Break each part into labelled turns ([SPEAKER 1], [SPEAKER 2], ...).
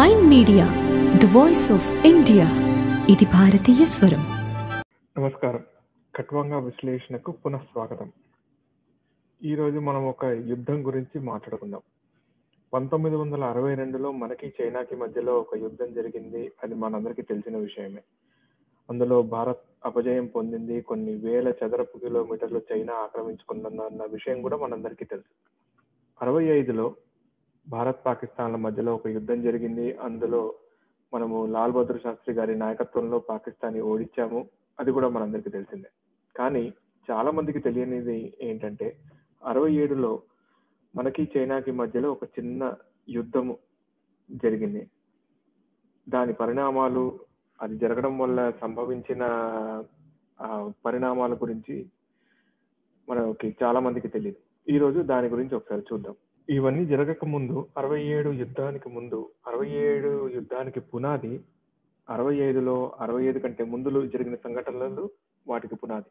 [SPEAKER 1] Mind media the voice of India ఇది భారతీయ స్వరం
[SPEAKER 2] నమస్కారం ఖట్వంగా విశ్లేషణకు పునః స్వాగతం ఈరోజు మనం ఒక యుద్ధం గురించి మాట్లాడుకుందాం పంతొమ్మిది వందల అరవై రెండులో మనకి చైనాకి మధ్యలో ఒక యుద్ధం జరిగింది అది మనందరికీ తెలిసిన విషయమే అందులో భారత్ అపజయం పొందింది కొన్ని వేల చదరపు కిలోమీటర్లు చైనా ఆక్రమించుకున్న విషయం కూడా మనందరికీ తెలుసు అరవై ఐదులో భారత్ పాకిస్తాన్ల మధ్యలో ఒక యుద్ధం జరిగింది అందులో మనము లాల్ బహదూర్ శాస్త్రి గారి నాయకత్వంలో పాకిస్తాన్ని ఓడించాము అది కూడా మనందరికీ తెలిసిందే కానీ చాలా మందికి తెలియనిది ఏంటంటే అరవై ఏడులో మనకి చైనాకి మధ్యలో ఒక చిన్న యుద్ధము జరిగింది దాని పరిణామాలు అది జరగడం వల్ల సంభవించిన ఆ, పరిణామాల గురించి మనకి చాలా మందికి తెలియదు ఈ రోజు దాని గురించి ఒకసారి చూద్దాం ఇవన్నీ జరగక ముందు అరవై ఏడు యుద్ధానికి ముందు అరవై ఏడు యుద్ధానికి పునాది అరవై ఐదులో అరవై ఐదు కంటే ముందులో జరిగిన సంఘటనలు వాటికి పునాది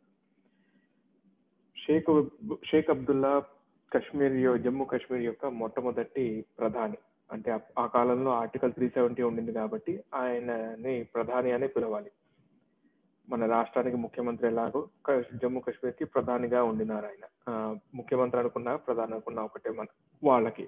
[SPEAKER 2] షేక్ అబ్- షేక్ అబ్దుల్లా కశ్మీర్ యొ- జమ్మూ కాశ్మీర్ యొక్క మొట్టమొదటి ప్రధాని అంటే ఆ- ఆ కాలంలో ఆర్టికల్ త్రీ సెవెంటీ ఉండింది కాబట్టి ఆయనని ప్రధాని అనే పిలవాలి మన రాష్ట్రానికి ముఖ్యమంత్రి ఎలాగో క- జమ్మూ కాశ్మీర్ కి ప్రధానిగా ఉండినారు ఆయన ఆ, ముఖ్యమంత్రి అనుకున్నా ప్రధాని అనుకున్నా ఒకటే మన వాళ్ళకి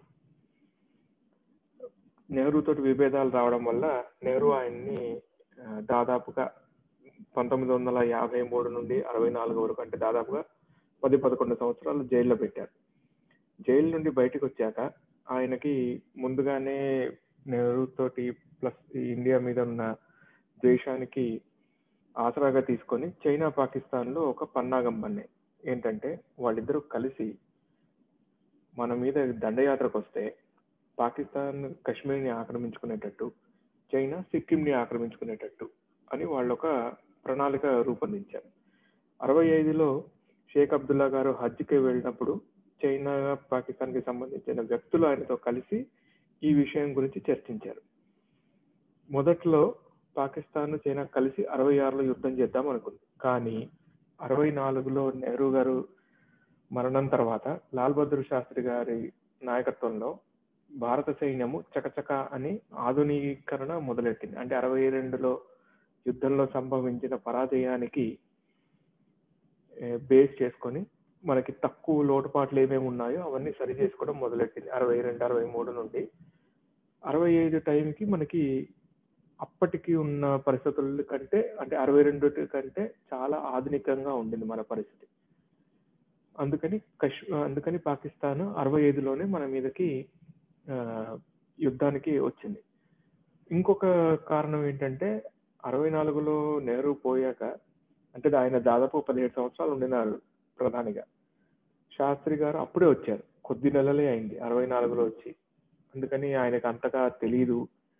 [SPEAKER 2] నెహ్రూ తోటి విభేదాలు రావడం వల్ల నెహ్రూ ఆయన్ని ఆ, దాదాపుగా పంతొమ్మిది వందల యాభై మూడు నుండి అరవై నాలుగు వరకు అంటే దాదాపుగా పది పదకొండు సంవత్సరాలు జైల్లో పెట్టారు జైలు నుండి బయటకు వచ్చాక ఆయనకి ముందుగానే నెహ్రూ తోటి ప్లస్ ఈ ఇండియా మీద ఉన్న ద్వేషానికి ఆసరాగా తీసుకొని చైనా పాకిస్తాన్ లో ఒక పన్నాగం పన్నాయి ఏంటంటే వాళ్ళిద్దరూ కలిసి మన మీద దండయాత్రకు వస్తే పాకిస్తాన్ కశ్మీర్ని ఆక్రమించుకునేటట్టు చైనా సిక్కింని ఆక్రమించుకునేటట్టు అని వాళ్ళు ఒక ప్రణాళిక రూపొందించారు అరవై ఐదులో షేక్ అబ్దుల్లా గారు హజ్కి వెళ్ళినప్పుడు చైనా పాకిస్తాన్కి సంబంధించిన వ్యక్తులు ఆయనతో కలిసి ఈ విషయం గురించి చర్చించారు మొదట్లో పాకిస్తాన్ చైనా కలిసి అరవై ఆరులో యుద్ధం చేద్దాం అనుకుంది కానీ అరవై నాలుగులో నెహ్రూ గారు మరణం తర్వాత లాల్ బహదూర్ శాస్త్రి గారి నాయకత్వంలో భారత సైన్యము చకచక అని ఆధునీకరణ మొదలెట్టింది అంటే అరవై రెండులో యుద్ధంలో సంభవించిన పరాజయానికి ఏ, బేస్ చేసుకొని మనకి తక్కువ లోటుపాట్లు ఏమేమి ఉన్నాయో అవన్నీ సరి చేసుకోవడం మొదలెట్టింది అరవై రెండు అరవై మూడు నుండి అరవై ఐదు టైంకి మనకి అప్పటికి ఉన్న పరిస్థితుల కంటే అంటే అరవై రెండు కంటే చాలా ఆధునికంగా ఉండింది మన పరిస్థితి అందుకని కష్ అందుకని పాకిస్తాన్ అరవై ఐదులోనే మన మీదకి ఆ, యుద్ధానికి వచ్చింది ఇంకొక కారణం ఏంటంటే అరవై నాలుగులో నెహ్రూ పోయాక అంటే ఆయన దాదాపు పదిహేడు సంవత్సరాలు ఉండినారు ప్రధానిగా శాస్త్రి గారు అప్పుడే వచ్చారు కొద్ది నెలలే అయింది అరవై నాలుగులో వచ్చి అందుకని ఆయనకు అంతగా తెలియదు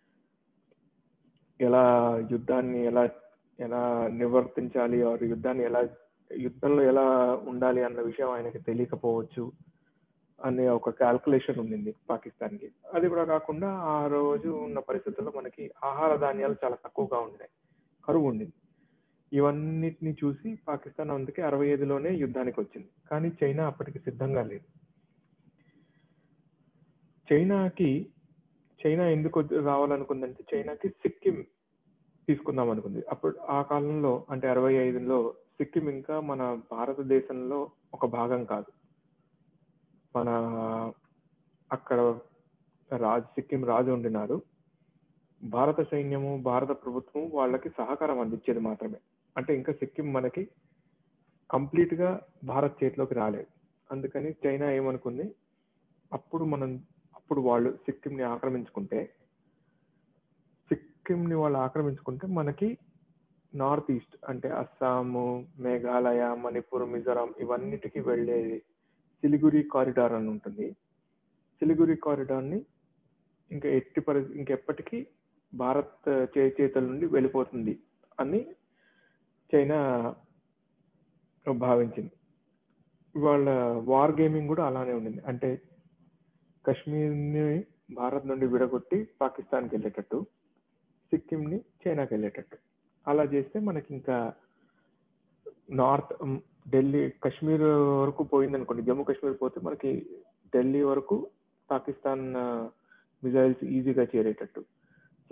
[SPEAKER 2] ఎలా యుద్ధాన్ని ఎలా ఎలా నివర్తించాలి ఆర్ యుద్ధాన్ని ఎలా యుద్ధంలో ఎలా ఉండాలి అన్న విషయం ఆయనకి తెలియకపోవచ్చు అనే ఒక క్యాల్కులేషన్ ఉండింది పాకిస్తాన్ కి అది కూడా కాకుండా ఆ రోజు ఉన్న పరిస్థితుల్లో మనకి ఆహార ధాన్యాలు చాలా తక్కువగా ఉన్నాయి కరువు ఉండింది ఇవన్నిటిని చూసి పాకిస్తాన్ అందుకే అరవై ఐదులోనే యుద్ధానికి వచ్చింది కానీ చైనా అప్పటికి సిద్ధంగా లేదు చైనాకి చైనా ఎందుకు వద్దు- రావాలనుకుందంటే చైనాకి సిక్కిం తీసుకుందాం అనుకుంది అప్పుడు ఆ కాలంలో అంటే అరవై ఐదులో సిక్కిం ఇంకా మన భారతదేశంలో ఒక భాగం కాదు మన అక్కడ రాజు సిక్కిం రాజు ఉండినారు భారత సైన్యము భారత ప్రభుత్వం వాళ్ళకి సహకారం అందించేది మాత్రమే అంటే ఇంకా సిక్కిం మనకి కంప్లీట్ గా భారత్ చేతిలోకి రాలేదు అందుకని చైనా ఏమనుకుంది అప్పుడు మనం అప్పుడు వాళ్ళు సిక్కిం ని ఆక్రమించుకుంటే సిక్కిం ని వాళ్ళు ఆక్రమించుకుంటే మనకి నార్త్ ఈస్ట్ అంటే అస్సాము మేఘాలయ మణిపూర్ మిజోరాం ఇవన్నిటికి వెళ్ళే సిలిగురి కారిడార్ అని ఉంటుంది సిలిగురి కారిడార్ ని ఇంకా ఎట్టి పరి ఇంకెప్పటికీ భారత్ చే చేతుల నుండి వెళ్ళిపోతుంది అని చైనా భావించింది వాళ్ళ వార్ గేమింగ్ కూడా అలానే ఉండింది అంటే కశ్మీర్ని భారత్ నుండి విడగొట్టి పాకిస్తాన్కి వెళ్ళేటట్టు సిక్కింని చైనాకి వెళ్ళేటట్టు అలా చేస్తే మనకి ఇంకా నార్త్ ఢిల్లీ కాశ్మీర్ వరకు పోయింది అనుకోండి జమ్మూ కాశ్మీర్ పోతే మనకి ఢిల్లీ వరకు పాకిస్తాన్ మిజైల్స్ ఈజీగా చేరేటట్టు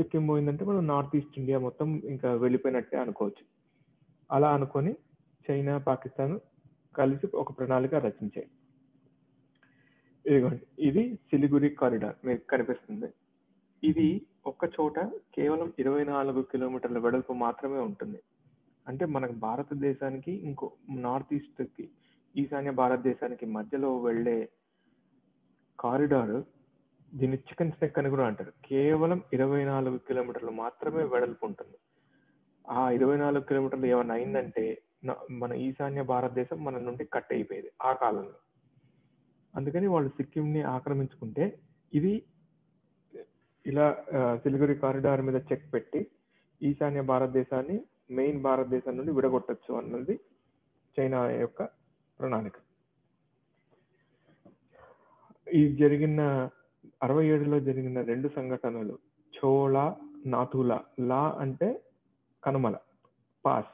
[SPEAKER 2] సిక్కిం పోయిందంటే మనం నార్త్ ఈస్ట్ ఇండియా మొత్తం ఇంకా వెళ్ళిపోయినట్టే అనుకోవచ్చు అలా అనుకొని చైనా పాకిస్తాన్ కలిసి ఒక ప్రణాళిక రచించాయి ఇదిగోండి ఇది సిలిగురి కారిడార్ మీకు కనిపిస్తుంది ఇది ఒక్క చోట కేవలం ఇరవై నాలుగు కిలోమీటర్ల వెడల్పు మాత్రమే ఉంటుంది అంటే మనకు భారతదేశానికి ఇంకో నార్త్ ఈస్ట్కి ఈశాన్య భారతదేశానికి మధ్యలో వెళ్ళే కారిడార్ దీన్ని చికెన్ స్నెక్ అని కూడా అంటారు కేవలం ఇరవై నాలుగు కిలోమీటర్లు మాత్రమే వెడల్పు ఉంటుంది ఆ ఇరవై నాలుగు కిలోమీటర్లు ఏమైనా అయిందంటే న- మన ఈశాన్య భారతదేశం మన నుండి కట్ అయిపోయేది ఆ కాలంలో అందుకని వాళ్ళు సిక్కింని ఆక్రమించుకుంటే ఇది ఇలా ఆ, సిలిగురి కారిడార్ మీద చెక్ పెట్టి ఈశాన్య భారతదేశాన్ని మెయిన్ భారతదేశం నుండి విడగొట్టచ్చు అన్నది చైనా యొక్క ప్రణాళిక ఈ జరిగిన అరవై ఏడులో జరిగిన రెండు సంఘటనలు చోళా నాథులా లా అంటే కనుమల పాస్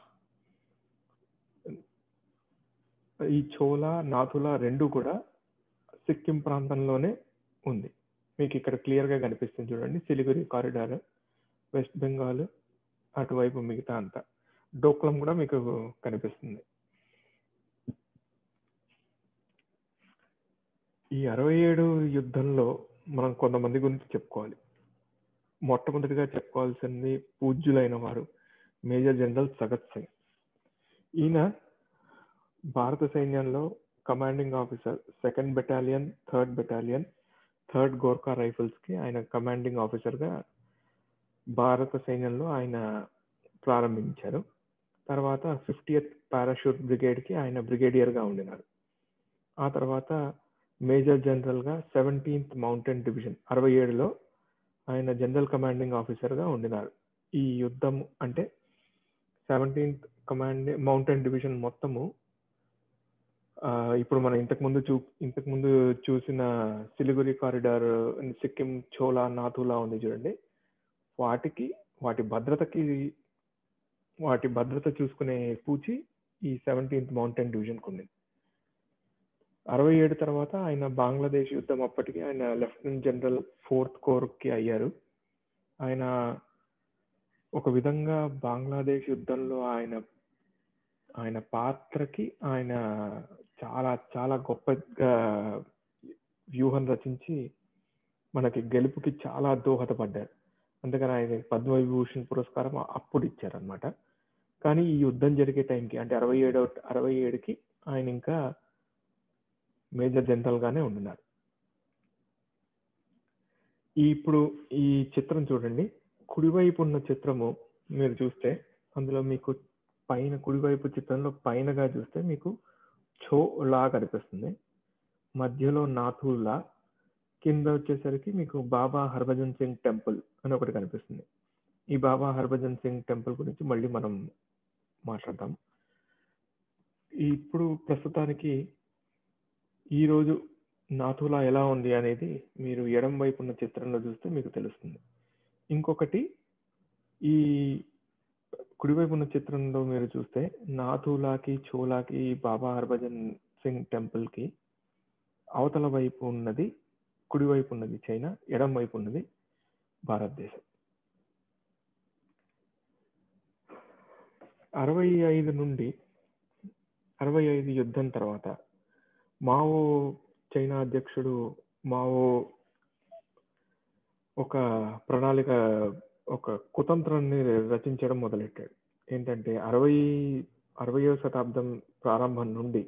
[SPEAKER 2] ఈ చోళా నాథులా రెండు కూడా సిక్కిం ప్రాంతంలోనే ఉంది మీకు ఇక్కడ క్లియర్ గా కనిపిస్తుంది చూడండి సిలిగురి కారిడార్ వెస్ట్ బెంగాల్ అటువైపు మిగతా అంతా డోక్లం కూడా మీకు కనిపిస్తుంది ఈ అరవై ఏడు యుద్ధంలో మనం కొంతమంది గురించి చెప్పుకోవాలి మొట్టమొదటిగా చెప్పుకోవాల్సింది పూజ్యులైన వారు మేజర్ జనరల్ సగత్ సింగ్ ఈయన భారత సైన్యంలో commanding officer second battalion third battalion third Gorkha rifles కి ఆయన కమాండింగ్ ఆఫీసర్ గా భారత సైన్యంలో ఆయన ప్రారంభించారు తర్వాత ఫిఫ్టీయత్ పారాషూట్ బ్రిగేడ్ కి ఆయన బ్రిగేడియర్ గా ఉండినారు ఆ తర్వాత మేజర్ జనరల్ గా సెవెంటీన్త్ మౌంటైన్ డివిజన్ అరవై ఏడులో ఆయన జనరల్ కమాండింగ్ ఆఫీసర్ గా ఉండినారు ఈ యుద్ధం అంటే సెవెంటీన్త్ కమాండ్ మౌంటైన్ డివిజన్ మొత్తము ఆ, ఇప్పుడు మనం ఇంతకు ముందు చూ ఇంతకు ముందు చూసిన సిలిగురి కారిడార్ సిక్కిం చోలా నాథులా ఉంది చూడండి వాటికి వాటి భద్రతకి వాటి భద్రత చూసుకునే పూచి ఈ సెవెంటీన్త్ మౌంటైన్ డివిజన్ ఉంది అరవై ఏడు తర్వాత ఆయన బంగ్లాదేశ్ యుద్ధం అప్పటికి ఆయన లెఫ్టినెంట్ జనరల్ ఫోర్త్ కోర్ కి అయ్యారు ఆయన ఒక విధంగా బంగ్లాదేశ్ యుద్ధంలో ఆయన ఆయన పాత్రకి ఆయన చాలా చాలా గొప్పగా వ్యూహం రచించి మనకి గెలుపుకి చాలా దోహదపడ్డారు అందుకని ఆయన పద్మవిభూషణ్ పురస్కారం అప్పుడు ఇచ్చారనమాట కానీ ఈ యుద్ధం జరిగే టైంకి అంటే అరవై ఏడో అరవై ఏడుకి ఆయన ఇంకా మేజర్ జనరల్ గానే ఉండినారు ఈ ఇప్పుడు ఈ చిత్రం చూడండి కుడివైపు ఉన్న చిత్రము మీరు చూస్తే అందులో మీకు పైన కుడివైపు చిత్రంలో పైనగా చూస్తే మీకు ఛో లా కనిపిస్తుంది మధ్యలో నాథులా కింద వచ్చేసరికి మీకు బాబా హర్భజన్ సింగ్ టెంపుల్ అని ఒకటి కనిపిస్తుంది ఈ బాబా హర్భజన్ సింగ్ టెంపుల్ గురించి మళ్ళీ మనం మాట్లాడదాం ఇప్పుడు ప్రస్తుతానికి ఈరోజు నాథులా ఎలా ఉంది అనేది మీరు ఎడం వైపు ఉన్న చిత్రంలో చూస్తే మీకు తెలుస్తుంది ఇంకొకటి ఈ కుడివైపు ఉన్న చిత్రంలో మీరు చూస్తే నాథులాకి చోలాకి బాబా హర్భజన్ సింగ్ టెంపుల్ కి అవతల వైపు ఉన్నది కుడివైపు ఉన్నది చైనా ఎడం వైపు ఉన్నది భారతదేశం అరవై ఐదు నుండి అరవై ఐదు యుద్ధం తర్వాత మావో చైనా అధ్యక్షుడు మావో ఒక ప్రణాళిక ఒక కుతంత్రాన్ని రచించడం మొదలెట్టాడు ఏంటంటే అరవై అరవయో శతాబ్దం ప్రారంభం నుండి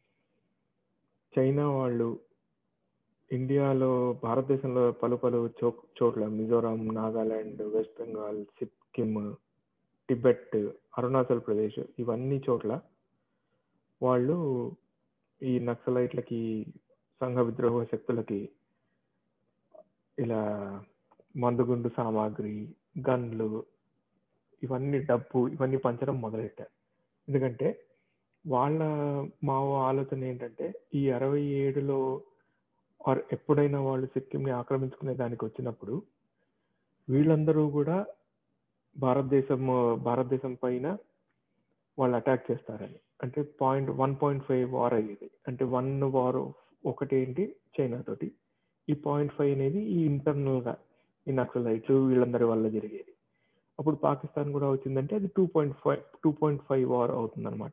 [SPEAKER 2] చైనా వాళ్ళు ఇండియాలో భారతదేశంలో పలు పలు చో చోట్ల మిజోరాం నాగాలాండ్ వెస్ట్ బెంగాల్ సిక్కిం టిబెట్ అరుణాచల్ ప్రదేశ్ ఇవన్నీ చోట్ల వాళ్ళు ఈ నక్సలైట్లకి సంఘ విద్రోహ శక్తులకి ఇలా మందుగుండు సామాగ్రి గన్లు ఇవన్నీ డబ్బు ఇవన్నీ పంచడం మొదలెట్టారు ఎందుకంటే వాళ్ళ మావో ఆలోచన ఏంటంటే ఈ అరవై ఏడులో ఆర్ ఎప్పుడైనా వాళ్ళు సిక్కింని ఆక్రమించుకునే దానికి వచ్చినప్పుడు వీళ్ళందరూ కూడా భారతదేశం భారతదేశం పైన వాళ్ళు అటాక్ చేస్తారని అంటే point one point five war అయ్యేది అంటే వన్ వార్ ఒకటి ఏంటి చైనా తోటి ఈ పాయింట్ ఫైవ్ అనేది ఈ ఇంటర్నల్ గా ఈ నక్సలైట్లు వీళ్ళందరి వల్ల జరిగేది అప్పుడు పాకిస్తాన్ కూడా వచ్చిందంటే అది two point five two point five war అవుతుంది అనమాట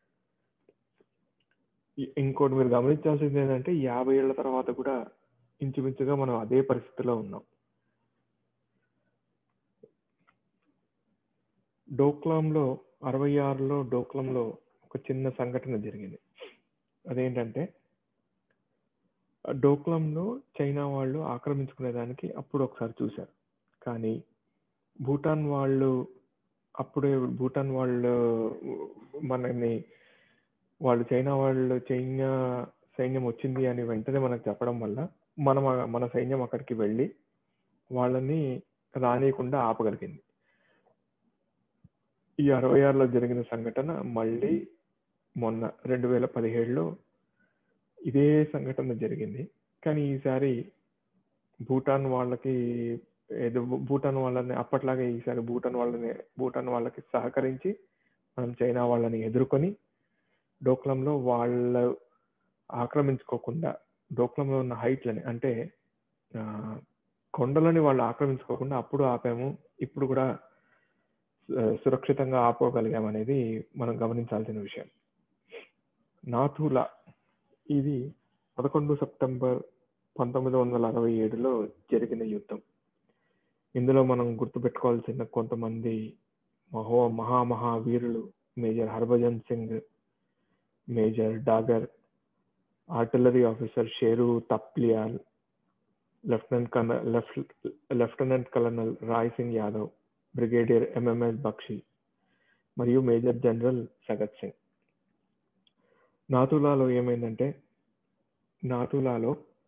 [SPEAKER 2] ఇంకోటి మీరు గమనించాల్సింది ఏంటంటే యాభై ఏళ్ల తర్వాత కూడా ఇంచుమించుగా మనం అదే పరిస్థితిలో ఉన్నాం డోక్లాంలో అరవై ఆరులో డోక్లాంలో ఒక చిన్న సంఘటన జరిగింది అదేంటంటే డోక్లాంలో చైనా వాళ్ళు ఆక్రమించుకునేదానికి అప్పుడు ఒకసారి చూశారు కానీ భూటాన్ వాళ్ళు అప్పుడే భూటాన్ వాళ్ళు మనని వాళ్ళు చైనా వాళ్ళు చైనా సైన్యం వచ్చింది అని వెంటనే మనకు చెప్పడం వల్ల మనం మన సైన్యం అక్కడికి వెళ్ళి వాళ్ళని రానియకుండా ఆపగలిగింది ఈ అరవై ఆరులో జరిగిన సంఘటన మళ్ళీ మొన్న రెండు వేల పదిహేడులో ఇదే సంఘటన జరిగింది కానీ ఈసారి భూటాన్ వాళ్ళకి ఏదో భూటాన్ వాళ్ళని అప్పట్లాగే ఈసారి భూటాన్ వాళ్ళని భూటాన్ వాళ్ళకి సహకరించి మనం చైనా వాళ్ళని ఎదుర్కొని డోక్లంలో వాళ్ళు ఆక్రమించుకోకుండా డోక్లంలో ఉన్న హైట్లని అంటే కొండలని వాళ్ళు ఆక్రమించుకోకుండా అప్పుడు ఆపాము ఇప్పుడు కూడా సురక్షితంగా ఆపుకోగలిగాం అనేది మనం గమనించాల్సిన విషయం నాథులా ఇది పదకొండు సెప్టెంబర్ పంతొమ్మిది వందల అరవై ఏడులో జరిగిన యుద్ధం ఇందులో మనం గుర్తుపెట్టుకోవాల్సిన కొంతమంది మహో మహామహావీరులు major Harbhajan Singh major Dagar artillery officer Sheru Thapliyal lieutenant colonel lieutenant colonel Rai Singh Yadav brigadier M M S Bakshi మరియు మేజర్ జనరల్ సగత్ సింగ్ నాతులాలో ఏమైందంటే నాతులాలో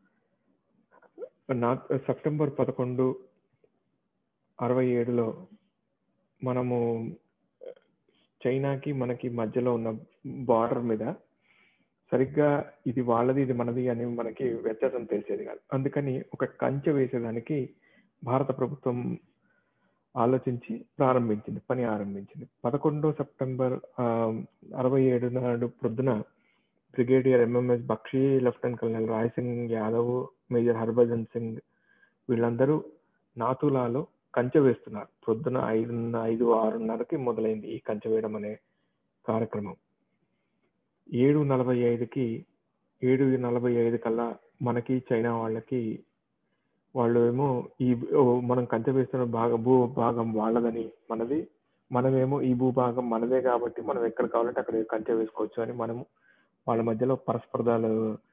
[SPEAKER 2] నా సెప్టెంబర్ పదకొండు అరవై ఏడులో మనము చైనాకి మనకి మధ్యలో ఉన్న బార్డర్ మీద సరిగ్గా ఇది వాళ్ళది ఇది మనది అని మనకి వ్యత్యాసం తెలిసేది కాదు అందుకని ఒక కంచె వేసేదానికి భారత ప్రభుత్వం ఆలోచించి ప్రారంభించింది పని ఆరంభించింది పదకొండో సెప్టెంబర్ అరవై ఏడు నాడు ప్రొద్దున brigadier M M S Bakshi lieutenant colonel Rai Singh Yadav major Harbhajan Singh వీళ్ళందరూ నాతులాలో కంచె వేస్తున్నారు ప్రొద్దున ఐదు ఐదు ఆరున్నరకి మొదలైంది ఈ కంచె వేయడం అనే కార్యక్రమం ఏడు నలభై ఐదుకి ఏడు నలభై ఐదు కల్లా మనకి చైనా వాళ్ళకి వాళ్ళు ఏమో ఈ మనం కంచె వేస్తున్న భాగం భూ భాగం వాళ్ళదని మనది మనమేమో ఈ భూభాగం మనదే కాబట్టి మనం ఎక్కడ కావాలంటే అక్కడ కంచె వేసుకోవచ్చు అని మనము వాళ్ళ మధ్యలో పరస్పర్ధాలు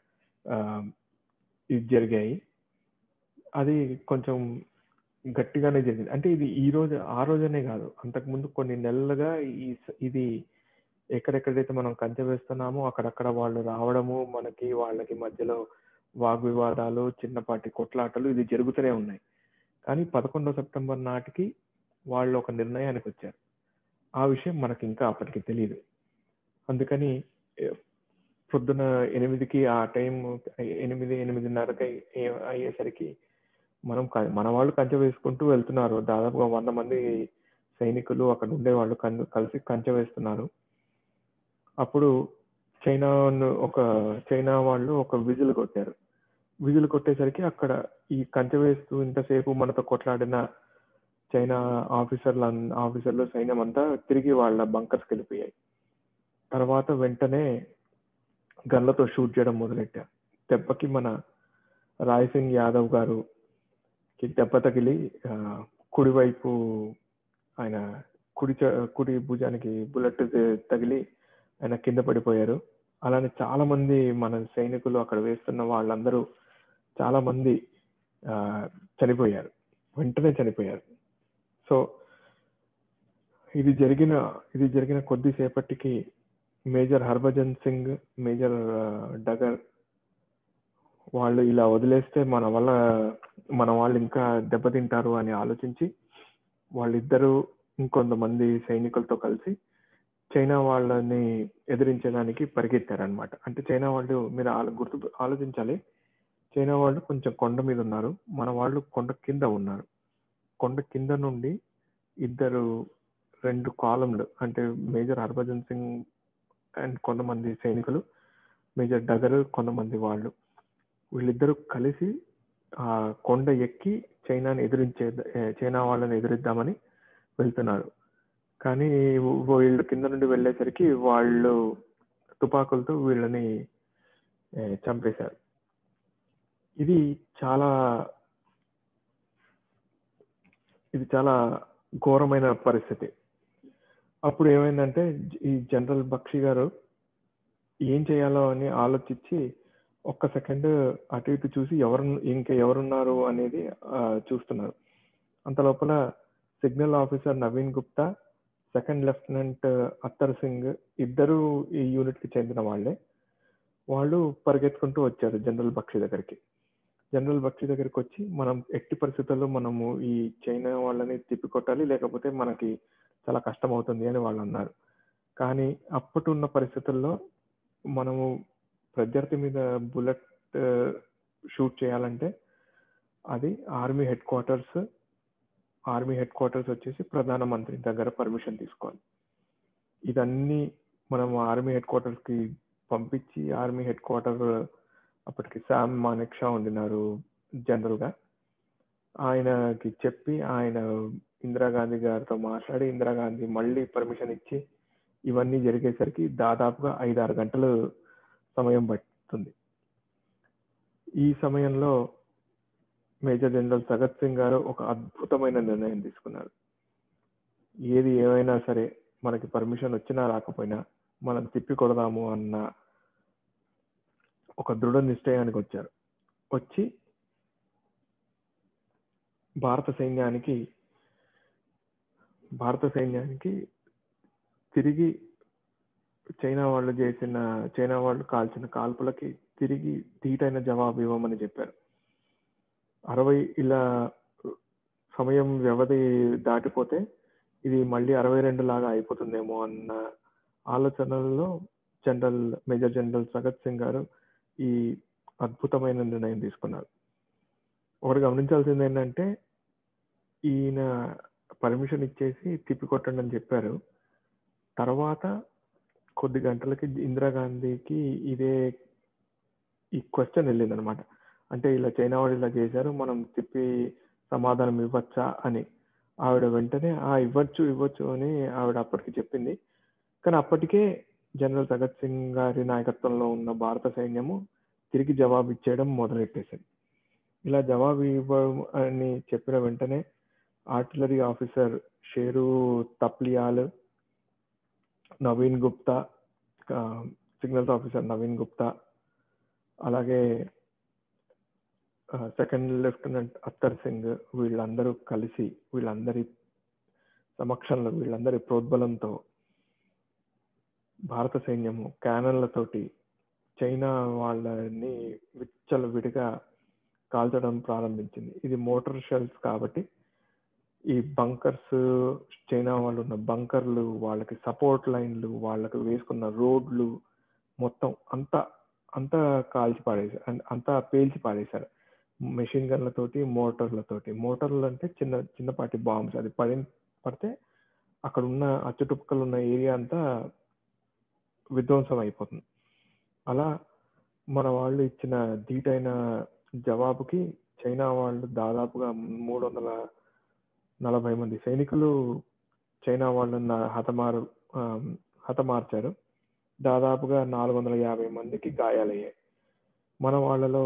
[SPEAKER 2] ఇది జరిగాయి అది కొంచెం గట్టిగానే జరిగింది అంటే ఇది ఈ రోజు ఆ రోజనే కాదు అంతకుముందు కొన్ని నెలలుగా ఈ ఇది ఎక్కడెక్కడైతే మనం కంచె వేస్తున్నామో అక్కడక్కడ వాళ్ళు రావడము మనకి వాళ్ళకి మధ్యలో వాగ్వివాదాలు చిన్నపాటి కొట్లాటలు ఇది జరుగుతూనే ఉన్నాయి కానీ పదకొండో సెప్టెంబర్ నాటికి వాళ్ళు ఒక నిర్ణయానికి వచ్చారు ఆ విషయం మనకి ఇంకా అప్పటికి తెలియదు అందుకని పొద్దున ఎనిమిదికి ఆ టైం ఎనిమిది ఎనిమిదిన్నరకి అయ్యేసరికి మనం మన వాళ్ళు కంచె వేసుకుంటూ వెళ్తున్నారు దాదాపుగా వంద మంది సైనికులు అక్కడ ఉండే వాళ్ళు కలిసి కంచె వేస్తున్నారు అప్పుడు చైనా ఒక చైనా వాళ్ళు ఒక విజిల్ కొట్టారు విజిల్ కొట్టేసరికి అక్కడ ఈ కంచె వేస్తూ ఇంతసేపు మనతో కొట్లాడిన చైనా ఆఫీసర్ల ఆఫీసర్లు సైన్యం అంతా తిరిగి వాళ్ళ బంకర్స్కి వెళ్ళిపోయాయి తర్వాత వెంటనే గన్లతో షూట్ చేయడం మొదలెట్టారు దెబ్బకి మన రాయ్ సింగ్ యాదవ్ గారు దెబ్బ తగిలి కుడివైపు ఆయన కుడి కుడి భుజానికి బుల్లెట్ తగిలి ఆయన కింద పడిపోయారు అలానే చాలా మంది మన సైనికులు అక్కడ వేస్తున్న వాళ్ళందరూ చాలా మంది చనిపోయారు వెంటనే చనిపోయారు సో ఇది జరిగిన ఇది జరిగిన కొద్దిసేపటికి మేజర్ హర్భజన్ సింగ్ మేజర్ డగర్ వాళ్ళు ఇలా వదిలేస్తే మన వల్ల మన వాళ్ళు ఇంకా దెబ్బతింటారు అని ఆలోచించి వాళ్ళిద్దరూ ఇంకొంతమంది సైనికులతో కలిసి చైనా వాళ్ళని ఎదిరించడానికి పరిగెత్తారనమాట అంటే చైనా వాళ్ళు మీరు గుర్తు ఆలోచించాలి చైనా వాళ్ళు కొంచెం కొండ మీద ఉన్నారు మన వాళ్ళు కొండ కింద ఉన్నారు కొండ కింద నుండి ఇద్దరు రెండు కాలంలు అంటే మేజర్ హర్భజన్ సింగ్ అండ్ కొంతమంది సైనికులు మేజర్ డగర్ కొంతమంది వాళ్ళు వీళ్ళిద్దరూ కలిసి ఆ కొండ ఎక్కి చైనాని ఎదిరించే చైనా వాళ్ళని ఎదిరిద్దామని వెళ్తున్నారు కానీ వీళ్ళు కింద నుండి వెళ్ళేసరికి వాళ్ళు తుపాకులతో వీళ్ళని చంపేశారు ఇది చాలా ఇది చాలా ఘోరమైన పరిస్థితి అప్పుడు ఏమైందంటే ఈ జనరల్ బక్షి గారు ఏం చేయాలో అని ఆలోచించి ఒక్క సెకండ్ అటు ఇటు చూసి ఎవరు ఇంకా ఎవరున్నారు అనేది చూస్తున్నారు అంత లోపల signal officer Naveen Gupta second lieutenant Attar Singh ఇద్దరు ఈ యూనిట్కి చెందిన వాళ్ళే వాళ్ళు పరిగెత్తుకుంటూ వచ్చారు జనరల్ బక్షి దగ్గరికి జనరల్ బక్షి దగ్గరికి వచ్చి మనం ఎట్టి పరిస్థితుల్లో మనము ఈ చైనా వాళ్ళని తిప్పికొట్టాలి లేకపోతే మనకి చాలా కష్టం అవుతుంది అని వాళ్ళు అన్నారు కానీ అప్పటి ఉన్న పరిస్థితుల్లో మనము ప్రత్యర్థి మీద బుల్లెట్ షూట్ చేయాలంటే అది army headquarters army headquarters వచ్చేసి ప్రధానమంత్రి దగ్గర పర్మిషన్ తీసుకోవాలి ఇదన్నీ మనం ఆర్మీ హెడ్ క్వార్టర్స్కి పంపించి ఆర్మీ హెడ్ క్వార్టర్ అప్పటికి శామ్ మానెక్ షా ఉండినారు జనరల్గా ఆయనకి చెప్పి ఆయన ఇందిరాగాంధీ గారితో మాట్లాడి ఇందిరాగాంధీ మళ్ళీ పర్మిషన్ ఇచ్చి ఇవన్నీ జరిగేసరికి దాదాపుగా ఐదారు గంటలు సమయం పడుతుంది ఈ సమయంలో మేజర్ జనరల్ సగత్ సింగ్ గారు ఒక అద్భుతమైన నిర్ణయం తీసుకున్నారు ఏది ఏమైనా సరే మనకి పర్మిషన్ వచ్చినా రాకపోయినా మనం తిప్పి కొడదాము అన్న ఒక దృఢ నిశ్చయానికి వచ్చారు వచ్చి భారత సైన్యానికి భారత సైన్యానికి తిరిగి చైనా వాళ్ళు చేసిన చైనా వాళ్ళు కాల్చిన కాల్పులకి తిరిగి ధీటైన జవాబు ఇవ్వమని చెప్పారు అరవై ఇలా సమయం వ్యవధి దాటిపోతే ఇది మళ్ళీ అరవై రెండు లాగా అయిపోతుందేమో అన్న ఆలోచనలలో general major general Sagat Singh గారు ఈ అద్భుతమైన నిర్ణయం తీసుకున్నారు ఒకటి గమనించాల్సింది ఏంటంటే ఈయన పర్మిషన్ ఇచ్చేసి తిప్పికొట్టండి అని చెప్పారు తర్వాత కొద్ది గంటలకి ఇందిరాగాంధీకి ఇదే ఈ క్వశ్చన్ వెళ్ళింది అనమాట అంటే ఇలా చైనా వాళ్ళు ఇలా చేశారు మనం తిప్పి సమాధానం ఇవ్వచ్చా అని ఆవిడ వెంటనే ఆ ఇవ్వచ్చు ఇవ్వచ్చు అని ఆవిడ అప్పటికి చెప్పింది కానీ అప్పటికే జనరల్ భగత్ సింగ్ గారి నాయకత్వంలో ఉన్న భారత సైన్యము తిరిగి జవాబు ఇచ్చేయడం మొదలెట్టేసింది ఇలా జవాబు ఇవ్వడం అని చెప్పిన వెంటనే artillery officer Sheru Thapliyal Naveen Gupta signals officer Naveen Gupta అలాగే సెకండ్ లెఫ్టినెంట్ అత్తర్ సింగ్ వీళ్ళందరూ కలిసి వీళ్ళందరి సమక్షంలో వీళ్ళందరి ప్రోద్బలంతో భారత సైన్యము క్యానన్లతోటి చైనా వాళ్ళని విచ్చల విడిగా కాల్చడం ప్రారంభించింది ఇది మోటార్ షెల్స్ కాబట్టి ఈ బంకర్స్ చైనా వాళ్ళు ఉన్న బంకర్లు వాళ్ళకి సపోర్ట్ లైన్లు వాళ్ళకి వేసుకున్న రోడ్లు మొత్తం అంతా అంతా కాల్చి పాడేశారు అంతా పేల్చి పాడేశారు మెషిన్ గన్లతోటి మోటార్లతోటి మోటార్లు అంటే చిన్న చిన్నపాటి బాంబ్స్ అది పడి పడితే అక్కడ ఉన్న అచ్చుటుపక్కల ఉన్న ఏరియా అంతా విధ్వంసం అయిపోతుంది అలా మన వాళ్ళు ఇచ్చిన ధీటైన జవాబుకి చైనా వాళ్ళు దాదాపుగా మూడు వందల నలభై మంది సైనికులు చైనా వాళ్ళని హతమారు హతమార్చారు దాదాపుగా నాలుగు వందల యాభై మందికి గాయాలయ్యాయి మన వాళ్ళలో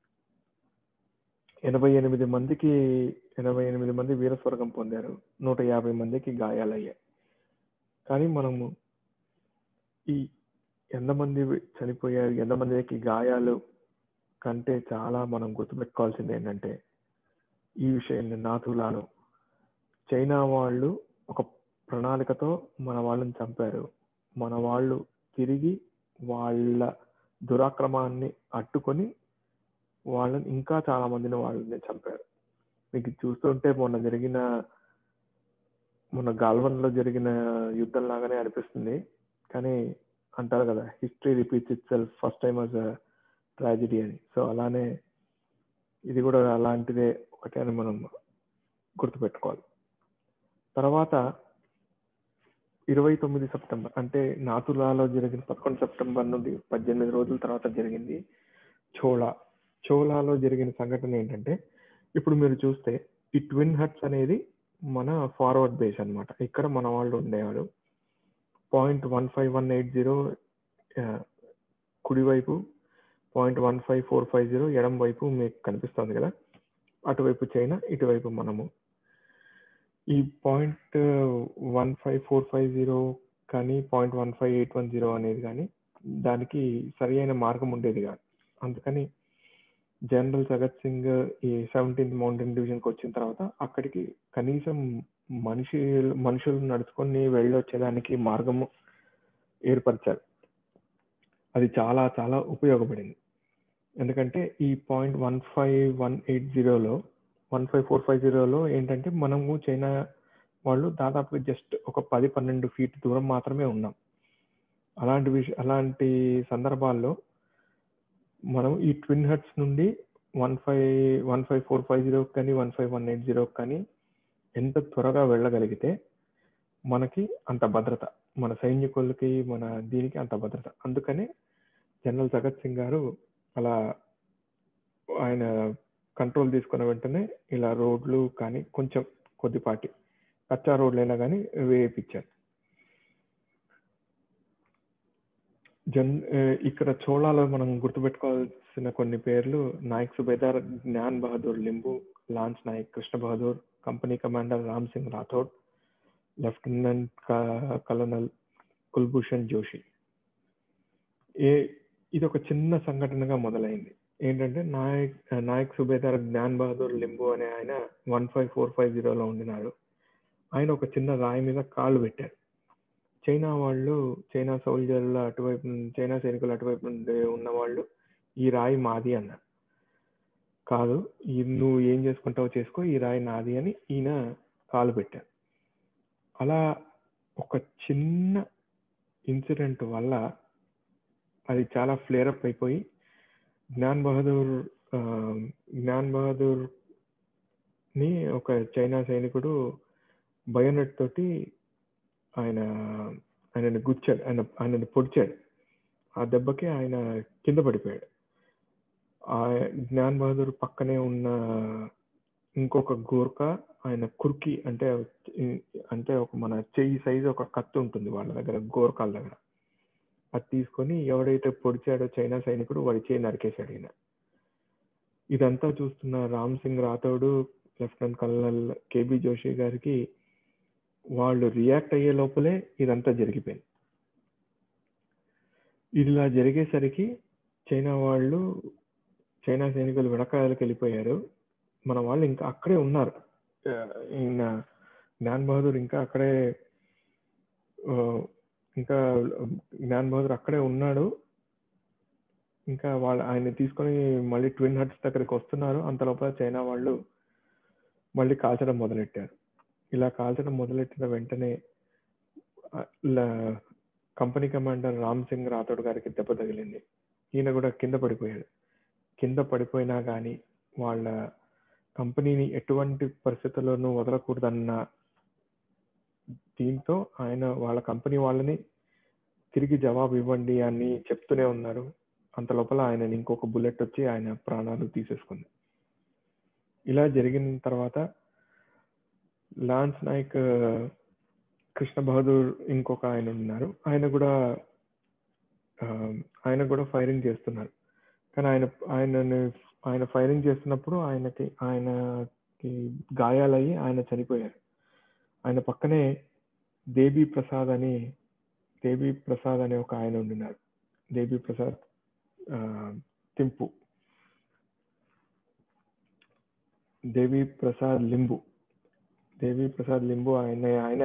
[SPEAKER 2] ఎనభై ఎనిమిది మందికి ఎనభై ఎనిమిది మంది వీరస్వర్గం పొందారు నూట యాభై మందికి గాయాలయ్యాయి కానీ మనము ఈ ఎంతమంది చనిపోయారు ఎంతమందికి గాయాలు కంటే చాలా మనం గుర్తుపెట్టుకోవాల్సింది ఏంటంటే ఈ విషయాన్ని నాథులాను చైనా వాళ్ళు ఒక ప్రణాళికతో మన వాళ్ళని చంపారు మన వాళ్ళు తిరిగి వాళ్ళ దురాక్రమాన్ని అడ్డుకొని వాళ్ళని ఇంకా చాలా మందిని వాళ్ళని చంపారు మీకు చూస్తుంటే మొన్న జరిగిన మొన్న గాల్వన్లో జరిగిన యుద్ధం లాగానే అనిపిస్తుంది కానీ అంటారు కదా history repeats itself first time as a tragedy అని సో అలానే ఇది కూడా అలాంటిదే ఒకటి అని మనం గుర్తుపెట్టుకోవాలి తర్వాత ఇరవై తొమ్మిది సెప్టెంబర్ అంటే నాతులాలో జరిగిన పదకొండు సెప్టెంబర్ నుండి పద్దెనిమిది రోజుల తర్వాత జరిగింది చోళా చోళాలో జరిగిన సంఘటన ఏంటంటే ఇప్పుడు మీరు చూస్తే ఈ ట్విన్ హట్స్ అనేది మన ఫార్వర్డ్ బేస్ అన్నమాట ఇక్కడ మన వాళ్ళు ఉండేవారు point one five one eight zero కుడివైపు point one five four five zero ఎడం వైపు మీకు కనిపిస్తుంది కదా అటువైపు చైనా ఇటువైపు మనము ఈ point one five four five zero కానీ point one five eight one zero అనేది కానీ దానికి సరి అయిన మార్గం ఉండేది కాదు అందుకని జనరల్ జగత్ సింగ్ ఈ సెవెంటీన్త్ మౌంటైన్ డివిజన్కి వచ్చిన తర్వాత అక్కడికి కనీసం మనిషి మనుషులు నడుచుకొని వెళ్ళొచ్చేదానికి మార్గము ఏర్పరిచారు అది చాలా చాలా ఉపయోగపడింది ఎందుకంటే ఈ point one five one eight జీరోలో వన్ ఫైవ్ ఫోర్ ఫైవ్ జీరోలో ఏంటంటే మనము చైనా వాళ్ళు దాదాపు జస్ట్ ఒక పది పన్నెండు ఫీట్ దూరం మాత్రమే ఉన్నాం అలాంటి విష అలాంటి సందర్భాల్లో మనం ఈ ట్విన్ హట్స్ నుండి one five one five four five zero కానీ one five one eight zero కానీ ఎంత త్వరగా వెళ్ళగలిగితే మనకి అంత భద్రత మన సైనికులకి మన దీనికి అంత భద్రత అందుకనే జనరల్ జగత్ సింగ్ గారు అలా ఆయన కంట్రోల్ తీసుకున్న వెంటనే ఇలా రోడ్లు కానీ కొంచెం కొద్దిపాటి కచ్చా రోడ్లైనా కానీ వేయించారు జన్ ఇక్కడ చోళాలో మనం గుర్తుపెట్టుకోవాల్సిన కొన్ని పేర్లు Naik Subedar Gyan Bahadur Limbu lance Naik Krishna Bahadur company commander Ram Singh Rathore lieutenant colonel Kulbhushan Joshi ఏ ఇది ఒక చిన్న సంఘటనగా మొదలైంది ఏంటంటే నాయక్ నాయక్ సుబేదార్ జ్ఞాన్ బహదూర్ లింబు అనే ఆయన వన్ ఫైవ్ ఫోర్ ఫైవ్ జీరోలో ఉండినారు ఆయన ఒక చిన్న రాయి మీద కాళ్ళు పెట్టారు చైనా వాళ్ళు చైనా సోల్జర్ల అటువైపు చైనా సైనికులు అటువైపు నుండి ఉన్న వాళ్ళు ఈ రాయి మాది అన్నారు కాదు నువ్వు ఏం చేసుకుంటావో చేసుకో ఈ రాయి నాది అని ఈయన కాలు పెట్టారు అలా ఒక చిన్న ఇన్సిడెంట్ వల్ల అది చాలా ఫ్లేరప్ అయిపోయి జ్ఞాన్ బహదూర్ జ్ఞాన్ బహదూర్ ని ఒక చైనా సైనికుడు బయోనెట్ తోటి ఆయన ఆయనని గుచ్చాడు ఆయన ఆయనని పొడిచాడు ఆ దెబ్బకి ఆయన కింద పడిపోయాడు ఆ జ్ఞాన్ బహదూర్ పక్కనే ఉన్న ఇంకొక గోర్ఖా ఆయన కుర్కి అంటే అంటే ఒక మన చెయ్యి సైజు ఒక కత్తి ఉంటుంది వాళ్ళ దగ్గర గోర్ఖాల దగ్గర అది తీసుకొని ఎవడైతే పొడిచాడో చైనా సైనికుడు వాడి చేయి నరికేశాడు ఈయన ఇదంతా చూస్తున్న Ram Singh Rathore lieutenant colonel KB Joshi గారికి వాళ్ళు రియాక్ట్ అయ్యే లోపలే ఇదంతా జరిగిపోయింది ఇలా జరిగేసరికి చైనా వాళ్ళు చైనా సైనికులు వెనకాలకి వెళ్ళిపోయారు మన వాళ్ళు ఇంకా అక్కడే ఉన్నారు ఈయన జ్ఞాన్ బహదూర్ ఇంకా అక్కడే ఇంకా జ్ఞాన్ బహదూర్ అక్కడే ఉన్నాడు ఇంకా వాళ్ళు ఆయన తీసుకొని మళ్ళీ ట్విన్ హట్స్ దగ్గరికి వస్తున్నారు అంత లోపల చైనా వాళ్ళు మళ్ళీ కాల్చడం మొదలెట్టారు ఇలా కాల్చడం మొదలెట్టిన వెంటనే కంపెనీ కమాండర్ రామ్ సింగ్ రాథోడ్ గారికి దెబ్బ తగిలింది ఈయన కూడా కింద పడిపోయాడు కింద పడిపోయినా కానీ వాళ్ళ కంపెనీని ఎటువంటి పరిస్థితుల్లోనూ వదలకూడదన్న దీంతో ఆయన వాళ్ళ కంపెనీ వాళ్ళని తిరిగి జవాబు ఇవ్వండి అని చెప్తూనే ఉన్నారు అంత లోపల ఆయన ఇంకొక బుల్లెట్ వచ్చి ఆయన ప్రాణాలు తీసేసుకుంది ఇలా జరిగిన తర్వాత లాన్స్ నాయక్ కృష్ణ బహదూర్ ఇంకొక ఆయన ఉన్నారు ఆయన కూడా ఆయన కూడా ఫైరింగ్ చేస్తున్నారు కానీ ఆయన ఆయన ఆయన ఫైరింగ్ చేస్తున్నప్పుడు ఆయనకి ఆయనకి గాయాలయ్యి ఆయన చనిపోయారు ఆయన పక్కనే దేబీ ప్రసాద్ అని దేబీ ప్రసాద్ అనే ఒక ఆయన ఉండినారు దేబీ ప్రసాద్ తింపు దేవి ప్రసాద్ లింబు దేవి ప్రసాద్ లింబు ఆయన ఆయన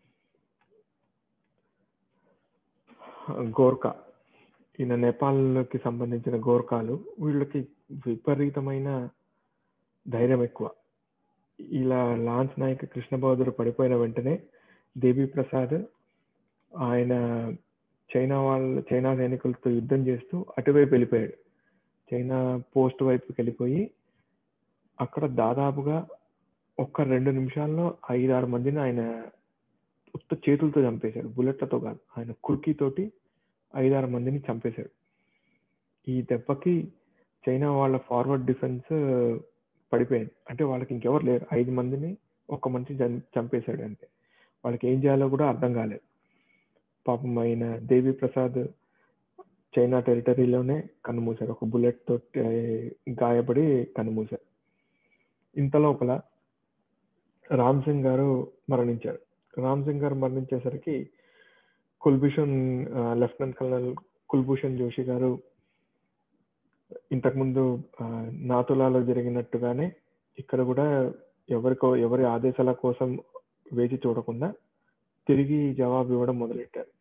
[SPEAKER 2] గోర్ఖా ఈయన నేపాల్కి సంబంధించిన గోర్ఖాలు వీళ్ళకి విపరీతమైన ధైర్యం ఎక్కువ ఇలా లాన్స్ నాయక్ కృష్ణ బహదూర్ పడిపోయిన వెంటనే దేవి ప్రసాద్ ఆయన చైనా వాళ్ళ చైనా సైనికులతో యుద్ధం చేస్తూ అటువైపు వెళ్ళిపోయాడు చైనా పోస్ట్ వైపుకి వెళ్ళిపోయి అక్కడ దాదాపుగా ఒక్క రెండు నిమిషాల్లో ఐదారు మందిని ఆయన ఉత్త చేతులతో చంపేశాడు బుల్లెట్లతో కాదు ఆయన కుర్కీతోటి ఐదారు మందిని చంపేశాడు ఈ దెబ్బకి చైనా వాళ్ళ ఫార్వర్డ్ డిఫెన్స్ పడిపోయింది అంటే వాళ్ళకి ఇంకెవరు లేరు ఐదు మందిని ఒక మనిషి చం- చంపేశాడు అంతే వాళ్ళకి ఏం చేయాలో కూడా అర్థం కాలేదు పాపం ఆయన దేవి ప్రసాద్ చైనా టెరిటరీలోనే కన్నుమూశారు ఒక బుల్లెట్ తో ఆ, గాయపడి కన్నుమూశారు ఇంత లోపల రామ్ సింగ్ గారు మరణించారు రామ్ సింగ్ గారు మరణించేసరికి కుల్భూషణ్ ఆ, లెఫ్టినెంట్ కల్నల్ కుల్భూషణ్ జోషి గారు ఇంతకుముందు ఆ, నాతులాలో జరిగినట్టుగానే ఇక్కడ కూడా ఎవరికో ఎవరి ఆదేశాల కోసం వేచి చూడకుండా తిరిగి జవాబు ఇవ్వడం మొదలెట్టారు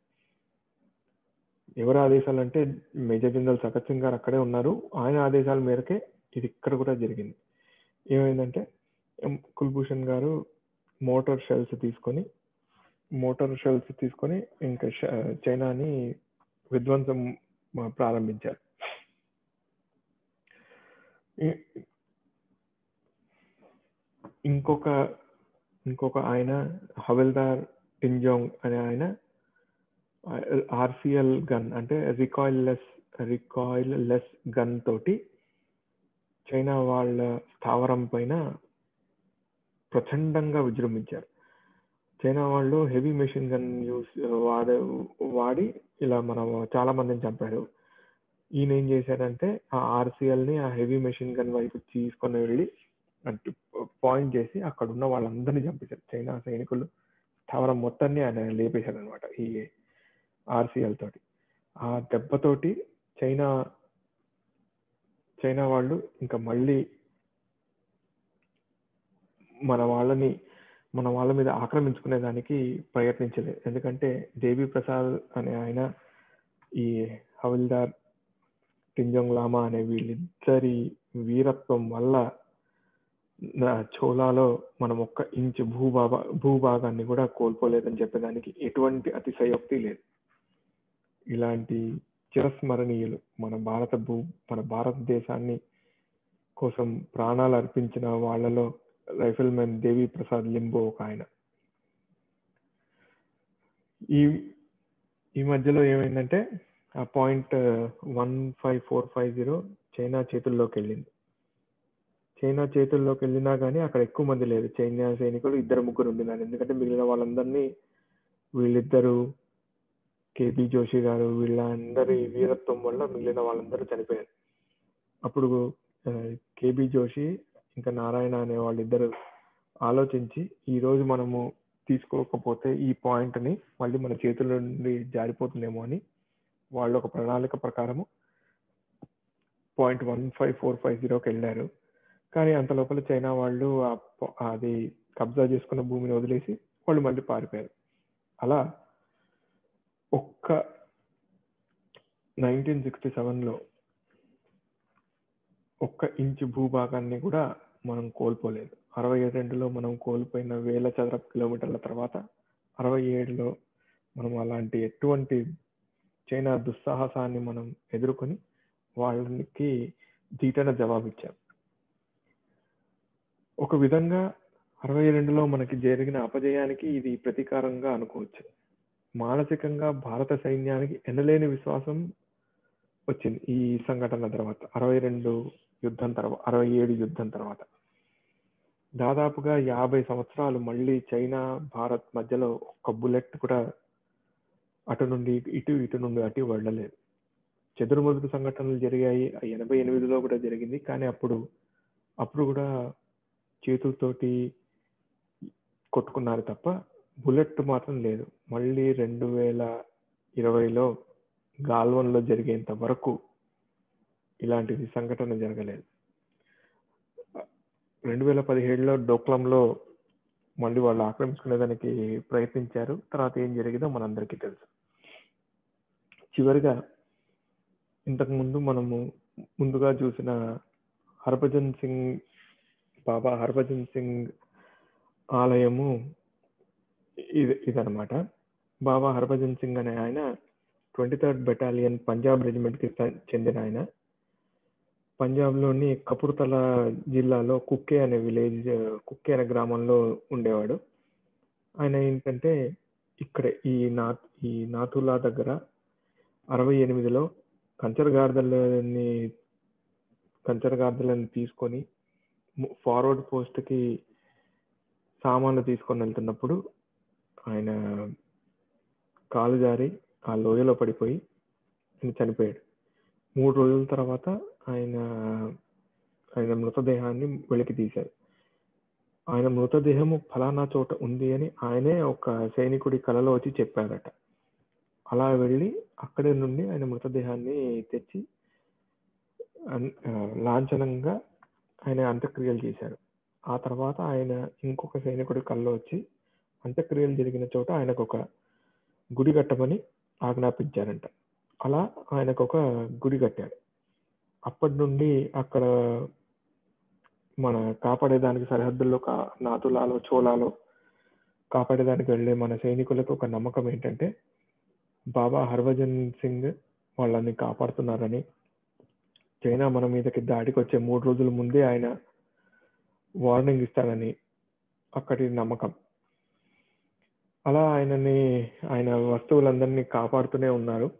[SPEAKER 2] ఎవరి ఆదేశాలు అంటే మేజర్ జనరల్ సగత్ సింగ్ గారు అక్కడే ఉన్నారు ఆయన ఆదేశాల మేరకే ఇది ఇక్కడ కూడా జరిగింది ఏమైందంటే ఉమ్, కుల్భూషణ్ గారు మోటార్ షెల్స్ తీసుకొని మోటార్ షెల్స్ తీసుకొని ఇంకా ష- చైనాని విధ్వంసం మ- ప్రారంభించారు ఇ- ఇంకొక ఇంకొక ఆయన హవిల్దార్ టింజోంగ్ అనే ఆయన ఆర్సిఎల్ గన్ అంటే recoilless recoilless gun తోటి చైనా వాళ్ళ స్థావరం పైన ప్రచండంగా విజృంభించారు చైనా వాళ్ళు హెవీ మెషిన్ గన్ యూస్ వాడే వాడి ఇలా మనం చాలా మందిని చంపారు ఈయన ఏం చేశాడంటే ఆ ఆర్సిఎల్ ని ఆ హెవీ మెషిన్ గన్ వైపు తీసుకొని వెళ్ళి అంటే పాయింట్ చేసి అక్కడ ఉన్న వాళ్ళందరినీ చంపేశారు చైనా సైనికులు స్థావరం మొత్తాన్ని ఆయన లేపేశారు అనమాట ఈ ఆర్సిఎల్ తోటి ఆ దెబ్బతోటి చైనా చైనా వాళ్ళు ఇంకా మళ్ళీ మన వాళ్ళని మన వాళ్ళ మీద ఆక్రమించుకునే దానికి ప్రయత్నించలేదు ఎందుకంటే దేవి ప్రసాద్ అనే ఆయన ఈ హవిల్దార్ టింజోంగ్ లామా అనే వీళ్ళిద్దరి వీరత్వం వల్ల నా చోళాలో మనం ఒక్క ఇంచు భూభాగ భూభాగాన్ని కూడా కోల్పోలేదని చెప్పేదానికి ఎటువంటి అతిశయోక్తి లేదు ఇలాంటి చిరస్మరణీయులు మన భారత భూ మన భారతదేశాన్ని కోసం ప్రాణాలు అర్పించిన వాళ్ళలో రైఫిల్ మ్యాన్ దేవి ప్రసాద్ లింబో ఒక ఆయన ఈ ఈ మధ్యలో ఏమైందంటే ఆ point one five four five zero China చేతుల్లోకి వెళ్ళింది చైనా చేతుల్లోకి వెళ్ళినా కానీ అక్కడ ఎక్కువ మంది లేదు చైనా సైనికులు ఇద్దరు ముగ్గురు ఉండినారు ఎందుకంటే మిగిలిన వాళ్ళందరినీ వీళ్ళిద్దరు కేబి జోషి గారు వీళ్ళందరి వీరత్వం వల్ల మిగిలిన వాళ్ళందరూ చనిపోయారు అప్పుడు కేబి జోషి ఇంకా నారాయణ అనే వాళ్ళిద్దరు ఆలోచించి ఈ రోజు మనము తీసుకోకపోతే ఈ పాయింట్ ని మళ్ళీ మన చేతుల నుండి జారిపోతుందేమో అని వాళ్ళు ఒక ప్రణాళిక ప్రకారము point one five four five జీరోకి వెళ్ళారు కానీ అంత లోపల చైనా వాళ్ళు ఆ ప- అది కబ్జా చేసుకున్న భూమిని వదిలేసి వాళ్ళు మళ్ళీ పారిపోయారు అలా ఒక్క నైన్టీన్ సిక్స్టీ సెవెన్లో ఒక్క ఇంచు భూభాగాన్ని కూడా మనం కోల్పోలేదు అరవై రెండులో మనం కోల్పోయిన వేల చదరపు కిలోమీటర్ల తర్వాత అరవై ఏడులో మనం అలాంటి ఎటువంటి చైనా దుస్సాహసాన్ని మనం ఎదుర్కొని వాళ్ళకి ధీటన జవాబిచ్చాం ఒక విధంగా అరవై రెండులో మనకి జరిగిన అపజయానికి ఇది ప్రతీకారంగా అనుకోవచ్చు మానసికంగా భారత సైన్యానికి ఎనలేని విశ్వాసం వచ్చింది ఈ సంఘటన తర్వాత అరవై రెండు యుద్ధం తర్వాత అరవై ఏడు యుద్ధం తర్వాత దాదాపుగా యాభై సంవత్సరాలు మళ్ళీ చైనా భారత్ మధ్యలో ఒక్క బుల్లెట్ కూడా అటు నుండి ఇటు ఇటు నుండి అటు వెళ్ళలేదు చెదురుమదురు సంఘటనలు జరిగాయి ఆ ఎనభై ఎనిమిదిలో కూడా జరిగింది కానీ అప్పుడు అప్పుడు కూడా చేతులతోటి కొట్టుకున్నారు తప్ప బుల్లెట్ మాత్రం లేదు మళ్ళీ రెండు వేల ఇరవైలో గాల్వన్లో జరిగేంత వరకు ఇలాంటిది సంఘటన జరగలేదు రెండు వేల పదిహేడులో డోక్లంలో మళ్ళీ వాళ్ళు ఆక్రమించుకునేదానికి ప్రయత్నించారు తర్వాత ఏం జరిగిందో మనందరికీ తెలుసు చివరిగా ఇంతకు ముందు మనము ముందుగా చూసిన హర్భజన్ సింగ్ బాబా హర్భజన్ సింగ్ ఆలయము ఇది ఇదనమాట బాబా హర్భజన్ సింగ్ అనే ఆయన ట్వంటీ థర్డ్ బెటాలియన్ పంజాబ్ రెజిమెంట్కి చెందిన ఆయన పంజాబ్లోని కపుర్తల జిల్లాలో కుక్కే అనే విలేజ్ కుక్కే అనే గ్రామంలో ఉండేవాడు ఆయన ఏంటంటే ఇక్కడే ఈ నా ఈ నాథులా దగ్గర అరవై ఎనిమిదిలో కంచర్ గార్దల్ని కంచరగార్దులను తీసుకొని ఫార్వర్డ్ పోస్ట్కి సామాన్లు తీసుకొని వెళ్తున్నప్పుడు ఆయన కాలు జారి ఆ లోయలో పడిపోయి ఆయన చనిపోయాడు మూడు రోజుల తర్వాత ఆయన ఆయన మృతదేహాన్ని వెలికి తీశారు ఆయన మృతదేహము ఫలానా చోట ఉంది అని ఆయనే ఒక సైనికుడి కలలో వచ్చి చెప్పారట అలా వెళ్ళి అక్కడి నుండి ఆయన మృతదేహాన్ని తెచ్చి అన్- ఆ, లాంఛనంగా ఆయన అంత్యక్రియలు చేశారు ఆ తర్వాత ఆయన ఇంకొక సైనికుడి కల్లో వచ్చి అంత్యక్రియలు జరిగిన చోట ఆయనకు ఒక గుడి కట్టమని ఆజ్ఞాపించారంట అలా ఆయనకు ఒక గుడి కట్టారు అప్పటి నుండి అక్కడ మన కాపాడేదానికి సరిహద్దుల్లో కా నాతులాలో చోళాలో కాపాడేదానికి వెళ్ళే మన సైనికులకు ఒక నమ్మకం ఏంటంటే బాబా హర్భజన్ సింగ్ వాళ్ళని కాపాడుతున్నారని చైనా మన మీదకి దాడికి వచ్చే మూడు రోజుల ముందే ఆయన వార్నింగ్ ఇస్తాడని అక్కడి నమ్మకం అలా ఆయనని ఆయన వస్తువులందరినీ కాపాడుతూనే ఉన్నారు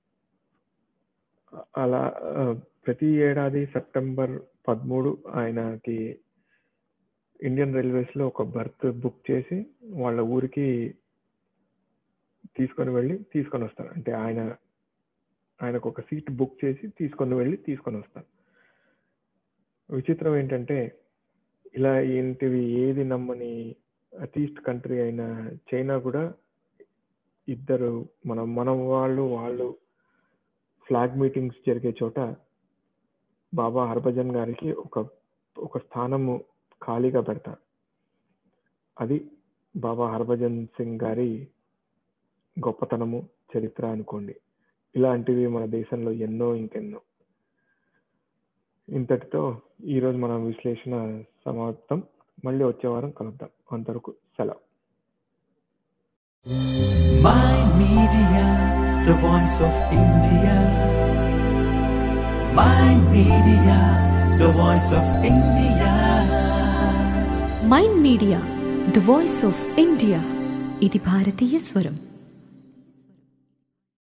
[SPEAKER 2] అలా ఆ, ప్రతి ఏడాది సెప్టెంబర్ పదమూడు ఆయనకి ఇండియన్ రైల్వేస్ లో ఒక బర్త్ బుక్ చేసి వాళ్ళ ఊరికి తీసుకొని వెళ్ళి తీసుకొని వస్తారు అంటే ఆయన ఆయనకు ఒక సీట్ బుక్ చేసి తీసుకొని వెళ్ళి తీసుకొని వస్తారు విచిత్రం ఏంటంటే ఇలా ఏంటివి ఏది నమ్మని అతీస్ట్ కంట్రీ అయిన చైనా కూడా ఇద్దరు మన మన వాళ్ళు వాళ్ళు ఫ్లాగ్ మీటింగ్స్ జరిగే చోట బాబా హర్భజన్ గారికి ఒక ఒక స్థానము ఖాళీగా పెడతారు అది బాబా హర్భజన్ సింగ్ గారి గొప్పతనము చరిత్ర అనుకోండి ఇలాంటివి మన దేశంలో ఎన్నో ఇంకెన్నో ఇంతటితో ఈరోజు మన విశ్లేషణ సమాప్తం మళ్ళీ వచ్చే వారం కలుద్దాం అంతవరకు సెలవు
[SPEAKER 3] My Media, the voice of India. My Media, the voice of India.
[SPEAKER 1] Mind media the voice of India ఇది భారతీయ స్వరం